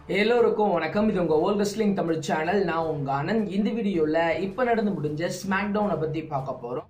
எல்லோருக்கும் வணக்கம் இது உங்க ஓல்ட் ரெஸ்லிங் தமிழ் சேனல் நான் உங்க ஆனந்த் இந்த வீடியோல இப்ப நடந்து முடிஞ்ச ஸ்மாக் டவுனை பத்தி பார்க்க போறோம்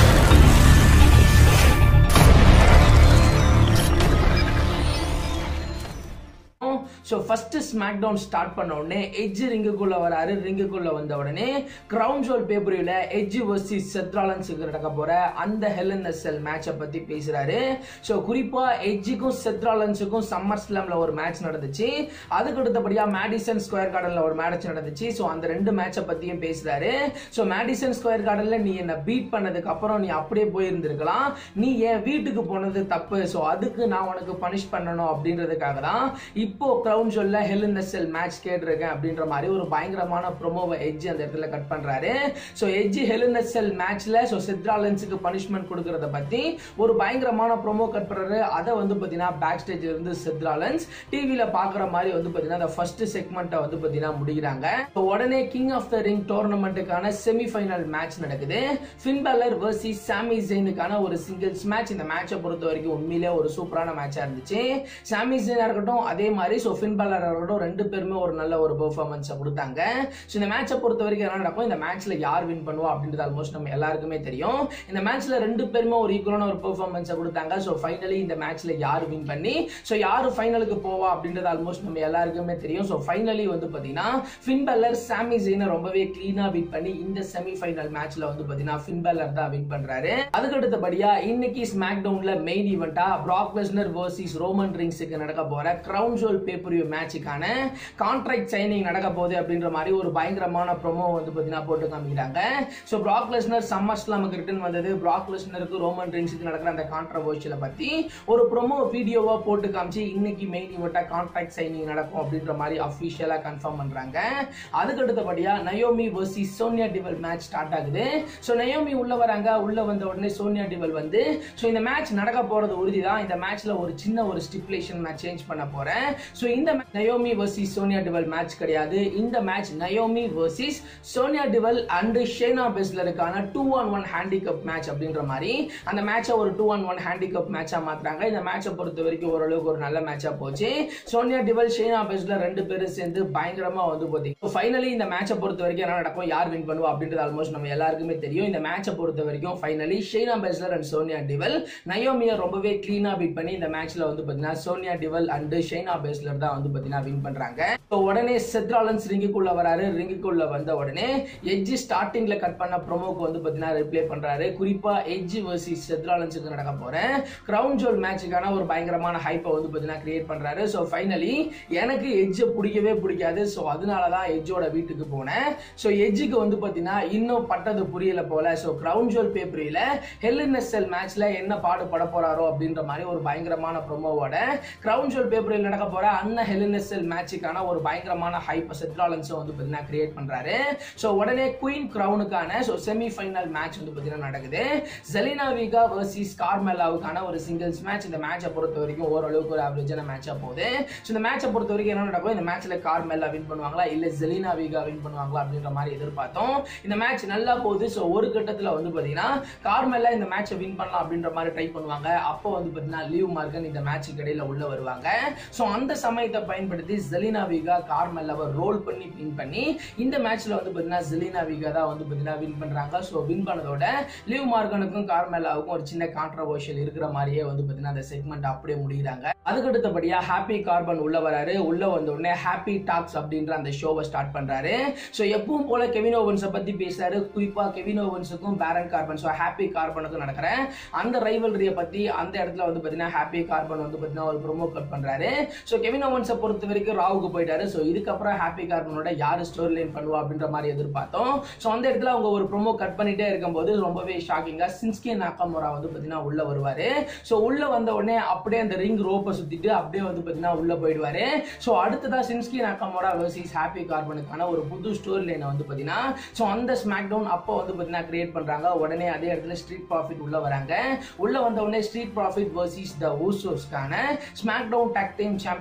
so first SmackDown start பண்ண உடனே எஜ் ரிங்குக்குள்ள வராரு ரிங்குக்குள்ள வந்த உடனே கிரவுன் ஜோல் பேப்பரியில் எஜ் வர்சஸ் செத்ராலன்ஸுக்கு நடக்க போற அந்த ஹெல் இன் செல் மேட்சை பத்தி பேசுறாரு ஸோ குறிப்பா எஜ்ஜுக்கும் செத்ராலன்ஸுக்கும் சம்மர் ஸ்லாம்ல ஒரு மேட்ச் நடந்துச்சு அதுக்கு அடுத்தபடியா மேடிசன் ஸ்கொயர் கார்டன்ல ஒரு மேட்ச் நடந்துச்சு ஸோ அந்த ரெண்டு மேட்சை பத்தியும் பேசுறாரு ஸோ மேடிசன் ஸ்கொயர் கார்டன்ல நீ என்ன பீட் பண்ணதுக்கு அப்புறம் நீ அப்படியே போயிருந்திருக்கலாம் நீ என் வீட்டுக்கு போனது தப்பு ஸோ அதுக்கு நான் உனக்கு பனிஷ் பண்ணணும் அப்படின்றதுக்காக தான் இப்போ கிரவுன் சொல்ல ஹெல் இன் செல் மேட்ச் கேட்டிருக்கேன் அப்படின்ற மாதிரி ஒரு பயங்கரமான ப்ரொமோவை எஜ்ஜி அந்த இடத்துல கட் பண்றாரு ஸோ எஜ்ஜி ஹெல் இன் செல் மேட்ச்ல ஸோ செத்ராலன்ஸுக்கு பனிஷ்மெண்ட் கொடுக்கறத பத்தி ஒரு பயங்கரமான ப்ரொமோ கட் பண்றாரு அதை வந்து பார்த்தீங்கன்னா பேக் ஸ்டேஜ்ல இருந்து செத்ராலன்ஸ் டிவியில பாக்குற மாதிரி வந்து பார்த்தீங்கன்னா அந்த ஃபர்ஸ்ட் செக்மெண்ட்டை வந்து பார்த்தீங்கன்னா முடிக்கிறாங்க So, உடனே கிங் ஆஃப் த ரிங் டோர்னமெண்ட்டுக்கான செமிஃபைனல் மேட்ச் நடக்குது ஃபின் பேலர் வர்சஸ் சாமி ஜெயினுக்கான ஒரு சிங்கிள்ஸ் மேட்ச் இந்த மேட்சை பொறுத்த வரைக்கும் உண்மையிலே ஒரு சூப்பரான மேட்சா இருந்துச்சு சாமி ஜெயினா இருக்கட்டும் அதே மாதிரி ஸோ ஃபின் பேலர் இருக்கட்டும் ரெண்டு பேருமே ஒரு நல்ல ஒரு பெர்ஃபார்மன்ஸை கொடுத்தாங்க ஸோ இந்த மேட்சை பொறுத்த வரைக்கும் என்ன நடக்கும் இந்த மேட்ச்ல யார் வின் பண்ணுவா அப்படின்றது ஆல்மோஸ்ட் நம்ம எல்லாருக்குமே தெரியும் இந்த மேட்ச்ல ரெண்டு பேருமே ஒரு ஈக்குவலான ஒரு பெர்ஃபார்மன்ஸை கொடுத்தாங்க ஸோ ஃபைனலி இந்த மேட்ச்ல யார் வின் பண்ணி ஸோ யார் ஃபைனலுக்கு போவா அப்படின்றது ஆல்மோஸ்ட் நம்ம எல்லாருக்குமே தெரியும் ஸோ ஃபைனலி வந்து பார்த்தீங்கன்னா ஃபின் பெல்லர் சாமி ஜெயினை ரொம்பவே கிளீனா வின் பண்ணி இந்த செமி ஃபைனல் மேட்ச்ல வந்து பார்த்தீங்கன்னா ஃபின் பெல்லர் தான் வின் பண்றாரு அதுக்கு அடுத்தபடியா இன்னைக்கு ஸ்மாக் டவுன்ல மெயின் ஈவெண்டா பிராக் லெஸ்னர் வர்சஸ் ரோமன் ரிங்ஸுக்கு நடக்க போற கிரவுன் ஜோல் பேப்பர் மேட்சுக்கான கான்ட்ராக்ட் சைனிங் நடக்க போகுது அப்படின்ற மாதிரி ஒரு பயங்கரமான ப்ரோமோ வந்து பார்த்தீங்கன்னா போட்டு காமிக்கிறாங்க ஸோ பிராக் லெஸ்னர் சம்மர் ஸ்லாமுக்கு ரிட்டர்ன் வந்தது பிராக் லெஸ்னருக்கு ரோமன் ரிங்ஸுக்கு நடக்கிற அந்த கான்ட்ரவர்ஷியலை பத்தி ஒரு ப்ரோமோ வீடியோவா போட்டு காமிச்சு இன்னைக்கு மெயின் ஈவெண்டா கான்ட்ராக்ட் சைனிங் நடக்கும் அப்படின்ற மாதிரி அஃபிஷியலா கன்ஃபார்ம் பண்றாங்க அதுக்கு அடுத்தபடியா Naomi versus Sonya Deville match start ஆகுது ஸோ நயோமி உள்ள வராங்க உள்ள வந்த உடனே சோனியா டிவல் வந்து ஸோ இந்த மேட்ச் நடக்க போறது உறுதி தான் இந்த மேட்ச்ல ஒரு சின்ன ஒரு ஸ்டிப்புலேஷன் நான் சேஞ்ச் பண்ண போறேன் ஸோ இந்த Naomi versus Sonya Deville match கிடையாது இந்த match Naomi versus Sonya Deville and Shayna பெஸ்லருக்கான two on one handicap match அப்படின்ற மாதிரி அந்த மேட்சை ஒரு டூ ஆன் ஒன் ஹேண்டிகப் மேட்சா மாத்துறாங்க இந்த மேட்சை பொறுத்த வரைக்கும் ஓரளவுக்கு ஒரு நல்ல மேட்சா போச்சு சோனியா டிவல் ஷேனா பெஸ்லர் ரெண்டு பேரும் சேர்ந்து பயங்கரமா வந்து போதி ஃபைனலி இந்த மேட்சை பொறுத்த வரைக்கும் என்ன நடக்கும் யார் வின் பண்ணுவா அப்படின்றது ஆல்மோஸ்ட் நம்ம எல்லாருக்குமே தெரியும் இந்த மேட்சை பொறுத்த வரைக்கும் finally Shayna Baszler and Sonya Deville நயோமியா ரொம்பவே கிளீனா பீட் பண்ணி இந்த மேட்ச்ல வந்து பாத்தீங்கன்னா Sonya Deville and Shayna Baszler தான் வந்து பாத்தீங்கன்னா வின் பண்றாங்க So, உடனே செத்ராலன்ஸ் ரிங்குக்குள்ள வராரு ரிங்குக்குள்ள வந்த உடனே எஜ் ஸ்டார்டிங்ல கட் பண்ண ப்ரோமோக்கு வந்து பாத்தீங்கன்னா ரிப்ளை பண்றாரு குறிப்பா எஜ் வர்சஸ் செத்ராலன்ஸுக்கு நடக்க போற கிரவுன் ஜோல் மேட்சுக்கான ஒரு பயங்கரமான ஹைப்பை வந்து பாத்தீங்கன்னா கிரியேட் பண்றாரு ஸோ ஃபைனலி எனக்கு எஜ்ஜை பிடிக்கவே பிடிக்காது ஸோ அதனால தான் எஜ்ஜோட வீட்டுக்கு போனேன் ஸோ எஜ்ஜுக்கு வந்து பாத்தீங்கன்னா இன்னும் பட்டது புரியல போல ஸோ கிரவுன் ஜோல் பேப்பரியில ஹெல்என்எஸ்எல் மேட்ச்ல என்ன பாடுபட போறாரோ அப்படின்ற மாதிரி ஒரு பயங்கரமான ப்ரோமோவோட கிரவுன் ஜோல் பேப்பரில் நடக்க போற அண்ணா ஹெல்என்எஸ்எல் மேட்சுக்கான ஒரு பயங்கரமான ஹைப் செத்ராலன்ஸும் வந்து பார்த்தீங்கன்னா கிரியேட் பண்றாரு ஸோ உடனே குயின் கிரவுனுக்கான ஸோ செமி ஃபைனல் மேட்ச் வந்து பார்த்தீங்கன்னா நடக்குது ஜெலினா விகா வர்சஸ் கார்மெலாவுக்கான ஒரு சிங்கிள்ஸ் மேட்ச் இந்த மேட்சை பொறுத்த வரைக்கும் ஓரளவுக்கு ஒரு ஆவரேஜான மேட்சா போகுது ஸோ இந்த மேட்சை பொறுத்த வரைக்கும் என்ன நடக்கும் இந்த மேட்ச்ல கார்மெலா வின் பண்ணுவாங்களா இல்ல ஜெலினா விகா வின் பண்ணுவாங்களா அப்படின்ற மாதிரி எதிர்பார்த்தோம் இந்த மேட்ச் நல்லா போகுது ஸோ ஒரு கட்டத்தில் வந்து பார்த்தீங்கன்னா கார்மெலா இந்த மேட்சை வின் பண்ணலாம் அப்படின்ற மாதிரி ட்ரை பண்ணுவாங்க அப்போ வந்து பார்த்தீங்கன்னா லீவ் மார்க்கன் இந்த மேட்சுக்கு இடையில உள்ள வருவாங்க ஸோ அந்த சமயத்தை பயன்படுத்தி ஜெலினா விகா கார்மெல்லாவை ரோல் பண்ணி வின் பண்ணி இந்த மேட்ச்ல வந்து பார்த்தீங்கன்னா ஜெலினா விகா தான் வந்து பார்த்தீங்கன்னா வின் பண்றாங்க ஸோ வின் பண்ணதோட லீவ் மார்கனுக்கும் கார்மெல்லாவுக்கும் ஒரு சின்ன கான்ட்ரவர்ஷியல் இருக்கிற மாதிரியே வந்து பார்த்தீங்கன்னா அந்த செக்மெண்ட் அப்படியே முடிகிறாங்க அதுக்கு அடுத்தபடியா ஹாப்பி கார்பன் உள்ள வராரு உள்ள வந்த உடனே ஹாப்பி டாக்ஸ் அப்படின்ற அந்த ஷோவை ஸ்டார்ட் பண்றாரு ஸோ எப்பவும் போல கெவின் ஓவன்ஸை பத்தி பேசுறாரு குறிப்பா கெவின் ஓவன்ஸுக்கும் பேரன் கார்பன் ஸோ ஹாப்பி கார்பனுக்கும் நடக்கிற அந்த ரைவல்ரியை பத்தி அந்த இடத்துல வந்து பார்த்தீங்கன்னா ஹாப்பி கார்பன் வந்து பார்த்தீங்கன்னா ஒரு ப்ரோமோ கட் பண்றாரு ஸோ கெவின் ஓவன்ஸை பொறுத்த வரைக்கும் ராவுக்கு போயிட்டாரு ஸோ இதுக்கப்புறம் ஹாப்பி கார்பனோட யார் ஸ்டோரி லைன் பண்ணுவா அப்படின்ற மாதிரி எதிர்பார்த்தோம் ஸோ அந்த இடத்துல அவங்க ஒரு ப்ரோமோ கட் பண்ணிட்டே இருக்கும்போது ரொம்பவே ஷாக்கிங்கா சின்ஸ்கி நாக்கமோரா வந்து பார்த்தீங்கன்னா உள்ள வருவாரு ஸோ உள்ள வந்த உடனே அப்படியே அந்த ரிங் ரோப்பை சுத்திட்டு அப்படியே வந்து பார்த்தீங்கன்னா உள்ள போயிடுவாரு ஸோ அடுத்ததா சின்ஸ்கி நாக்கமோரா வர்சஸ் ஹாப்பி கார்பனுக்கான ஒரு புது ஸ்டோரி லைனை வந்து பார்த்தீங்கன்னா ஸோ அந்த ஸ்மாக் டவுன் அப்போ வந்து பார்த்தீங்கன்னா கிரியேட் பண்றாங்க உடனே அதே இடத்துல ஸ்ட்ரீட் ப்ராஃபிட் உள்ள வராங்க உள்ள வந்த உடனே ஸ்ட்ரீட் ப்ராஃபிட் வர்சஸ் த ஊசோஸ்க்கான SmackDown tag team championship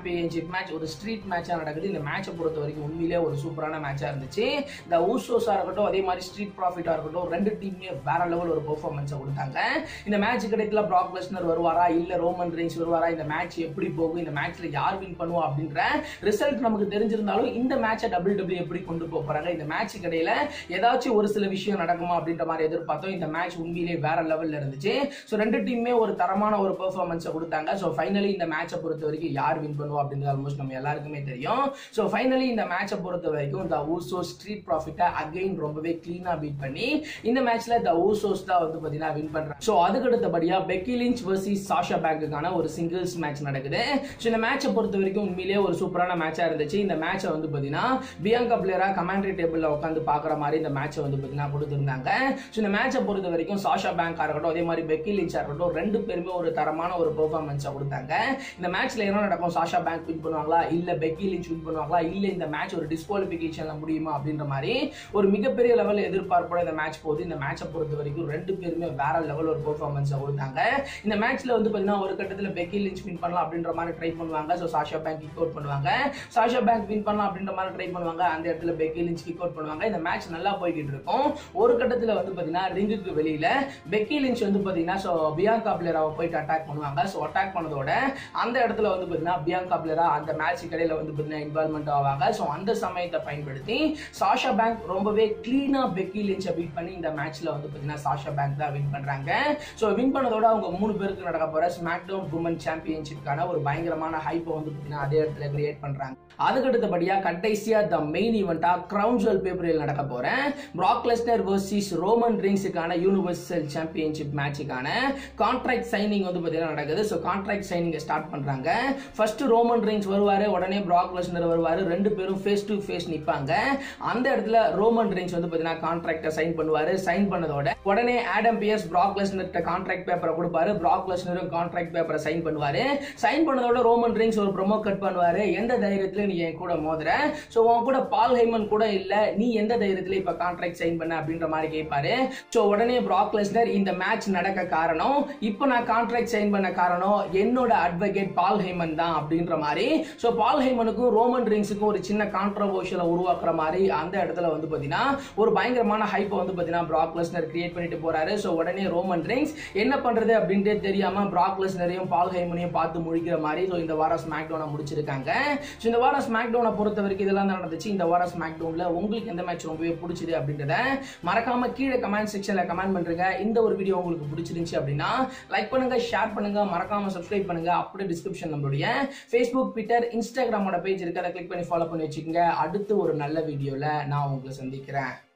championship match ஒரு ஸ்ட்ரீட் மேட்சா நடக்குது இந்த மேட்சை பொறுத்த வரைக்கும் உண்மையிலே ஒரு சூப்பரான மேட்சா இருந்துச்சு இந்த ஊசோஸா இருக்கட்டும் அதே மாதிரி ஸ்ட்ரீட் ப்ராஃபிட்டா இருக்கட்டும் ரெண்டு டீமுமே வேற லெவல் ஒரு பெர்ஃபார்மன்ஸை கொடுத்தாங்க இந்த மேட்ச் கிடைக்கல ப்ராக் லெஸ்னர் வருவாரா இல்ல ரோமன் ரெயின்ஸ் வருவாரா இந்த மேட்ச் எப்படி போகும் இந்த மேட்ச்ல யார் வின் பண்ணுவா அப்படின்ற ரிசல்ட் நமக்கு தெரிஞ்சிருந்தாலும் இந்த மேட்சை டபிள்யூ டபிள்யூ எப்படி கொண்டு போக போறாங்க இந்த மேட்ச் இடையில ஏதாச்சும் ஒரு சில விஷயம் நடக்குமா அப்படின்ற மாதிரி எதிர்பார்த்தோம் இந்த மேட்ச் உண்மையிலேயே வேற லெவல்ல இருந்துச்சு ஸோ ரெண்டு டீமுமே ஒரு தரமான ஒரு பெர்ஃபார்மன்ஸை கொடுத்தாங்க ஸோ ஃபைனலி இந்த மேட்சை பொறுத்த வரைக்கும் யார் வின் பண்ணுவா அப்படின்றது ஆல்மோஸ்ட் நம்ம எல்லாருக்குமே தெரியும் ஸோ ஃபைனலி இந்த மேட்சை பொறுத்த வரைக்கும் இந்த ஊசோ ஸ்ட்ரீட் ப்ராஃபிட்டை அகைன் ரொம்பவே கிளீனா பீட் பண்ணி இந்த மேட்ச்ல இந்த ஊசோஸ் தான் வந்து பாத்தீங்கன்னா வின் பண்றாங்க ஸோ அதுக்கு அடுத்தபடியா பெக்கி லிஞ்ச் வர்சஸ் சாஷா பேங்குக்கான ஒரு சிங்கிள்ஸ் மேட்ச் நடக்குது ஸோ இந்த மேட்சை பொறுத்த வரைக்கும் உண்மையிலேயே ஒரு சூப்பரான மேட்சா இருந்துச்சு இந்த மேட்சை வந்து பாத்தீங்கன்னா பியாங்கா பிளேயரா கமாண்டரி டேபிள்ல உட்காந்து பாக்குற மாதிரி இந்த மேட்சை வந்து பாத்தீங்கன்னா கொடுத்துருந்தாங்க ஸோ இந்த மேட்சை பொறுத்த வரைக்கும் சாஷா பேங்கா இருக்கட்டும் அதே மாதிரி பெக்கி லிஞ்சா இருக்கட்டும் ரெண்டு பேருமே ஒரு தரமான ஒரு பெர்ஃபார்மன்ஸை கொடுத்தாங்க இந்த மேட்ச்ல என்ன நடக்கும் சாஷா பேங்க் வின் பண்ணுவாங்களா இல்ல பெக்கி லிஞ்ச் வின் பண்ணுவாங்களா இல்ல இந்த மேட்ச் ஒரு டிஸ்குவாலிபிகேஷன்ல முடியுமா அப்படின்ற மாதிரி ஒரு மிகப்பெரிய லெவல் எதிர்பார்ப்போட இந்த மேட்ச் போகுது இந்த மேட்சை பொறுத்த வரைக்கும் ரெண்டு பேருமே வேற லெவல் ஒரு பெர்ஃபார்மன்ஸை கொடுத்தாங்க இந்த மேட்ச்ல வந்து பாத்தீங்கன்னா ஒரு கட்டத்துல பெக்கி லிஞ்ச் வின் பண்ணலாம் அப்படின்ற மாதிரி ட்ரை பண்ணுவாங்க so Sasha Banks kick out பண்ணுவாங்க சாஷா பேங்க் வின் பண்ணலாம் அப்படின்ற மாதிரி ட்ரை பண்ணுவாங்க அந்த இடத்துல பெக்கி லிஞ்ச் கிக் அவுட் பண்ணுவாங்க இந்த மேட்ச் நல்லா போய்கிட்டு இருக்கும் ஒரு கட்டத்துல வந்து பாத்தீங்கன்னா ரிங்குக்கு வெளியில பெக்கி லிஞ்ச் வந்து பாத்தீங்கன்னா ஸோ பியாங்கா பிளேயராவை போயிட்டு அட்டாக் பண்ணுவாங்க ஸோ அட்டாக் பண்ணதோட அந்த இடத்துல வந்து பாத்தீங்கன்னா பியாங்கா பிளேயரா அந்த மேட்ச் இடையில வந்து பாத்தீங்கன்னா இன்வால்மெண்ட் ஆவாங்க ஸோ அந்த சமயத்தை பயன்படுத்தி சாஷா பேங்க் ரொம்பவே கிளீனா பெக்கி லிஞ்சை பீட் பண்ணி இந்த மேட்ச்ல வந்து பாத்தீங்கன்னா சாஷா பேங்க் தான் வின் பண்றாங்க ஸோ வின் பண்ணதோட அவங்க மூணு பேருக்கு நடக்க போற ஸ்மாக் டவுன் உமன் சாம்பியன்ஷிப்கான ஒரு பயங்கரமான ஹைப்பை வந்து பாத்தீங்கன்னா அதே இடத்துல கிரியேட் பண்றாங்க அதுக்கு அடுத்தபடியா கடைசியா த மெயின் ஈவெண்டா கிரவுன் ஜுவல் பேப்பரில் நடக்க போறேன் பிராக் லெஸ்னர் வர்சஸ் ரோமன் ரிங்ஸுக்கான யூனிவர்சல் சாம்பியன்ஷிப் மேட்சுக்கான கான்ட்ராக்ட் சைனிங் வந்து பாத்தீங்கன்னா நடக்குது ஸோ கான்ட்ராக்ட் சைனிங் ஸ்டார்ட் பண்றாங்க ஃபர்ஸ்ட் ரோமன் ரிங்ஸ் வருவாரு உடனே பிராக் லெஸ்னர் வருவாரு ரெண்டு பேரும் ஃபேஸ் டு ஃபேஸ் நிப்பாங்க அந்த இடத்துல ரோமன் ரிங்ஸ் வந்து பாத்தீங்கன்னா கான்ட்ராக்டை சைன் பண்ணுவாரு சைன் பண்ணதோட உடனே ஆடம் பியர்ஸ் பிராக் லெஸ்னர்ட்ட கான்ட்ராக்ட் பேப்பரை கொடுப்பாரு பிராக் லெஸ்னரும் கான்ட்ராக்ட் பேப்பரை சைன் பண்ணுவாரு சைன் பண்ணதோட ரோமன் ரிங்ஸ் ஒரு ப்ரோமோ கட் பண்ணுவாரு எந்த தைரியத்துல நீ என் கூட மோதுற ஸோ உன் கூட பால் ஹைமன் கூட இல்ல நீ எந்த தைரியத்துல இப்ப கான்ட்ராக்ட் சைன் பண்ண அப்படின்ற மாதிரி கேட்பாரு ஸோ உடனே பிராக் லெஸ்னர் இந்த மேட்ச் நடக்க காரணம் இப்போ நான் கான்ட்ராக்ட் சைன் பண்ண காரணம் என்னோட அட்வொகேட் பால் ஹைமன் தான் அப்படின்ற மாதிரி ஸோ பால் ஹைமனுக்கும் ரோமன் ரிங்ஸுக்கும் ஒரு சின்ன கான்ட்ரவர்ஷியலை உருவாக்குற மாதிரி அந்த இடத்துல வந்து பாத்தீங்கன்னா ஒரு பயங்கரமான ஹைப்பை வந்து பாத்தீங்கன்னா பிராக் லெஸ்னர் கிரியேட் பண்ணிட்டு போறாரு ஸோ உடனே ரோமன் ரிங்ஸ் என்ன பண்றது அப்படின்ட்டு தெரியாம பிராக் லெஸ்னரையும் பால் ஹைமனையும் பார்த்து முழிக்கிற மாதிரி ஸோ இந்த வாரம் ஸ்மாக் டவுனை முடிச்சிருக்காங்க ஸோ இந்த வாரம் ஸ்மாக் டவுனை பொறுத்த வரைக்கும் இதெல்லாம் தான் நடந்துச்சு இந்த வாரம் ஸ்மாக் டவுன்ல உங்களுக்கு எந்த மேட்ச் ரொம்பவே பிடிச்சது அப்படின்றத மறக்காம கீழே கமெண்ட் செக்ஷன்ல கமெண்ட் பண்றீங்க இந்த ஒரு வீடியோ உங்களுக்கு பிடிச்சிருந்துச்சு அப்படின்னா லைக் பண்ணுங்க ஷேர் பண்ணுங்க மறக்காம சப்ஸ்கிரைப் பண்ணுங்க அப்படியே டிஸ்கிரிப்ஷன் நம்மளுடைய ஃபேஸ்புக் ட்விட்டர் இன்ஸ்டாகிராமோட பேஜ் இருக்கு அதை கிளிக் பண்ணி ஃபாலோ பண்ணி வச்சுக்கோங்க அடுத்து ஒரு நல்ல வீடியோல நான் உங்களை சந்திக்கிறேன்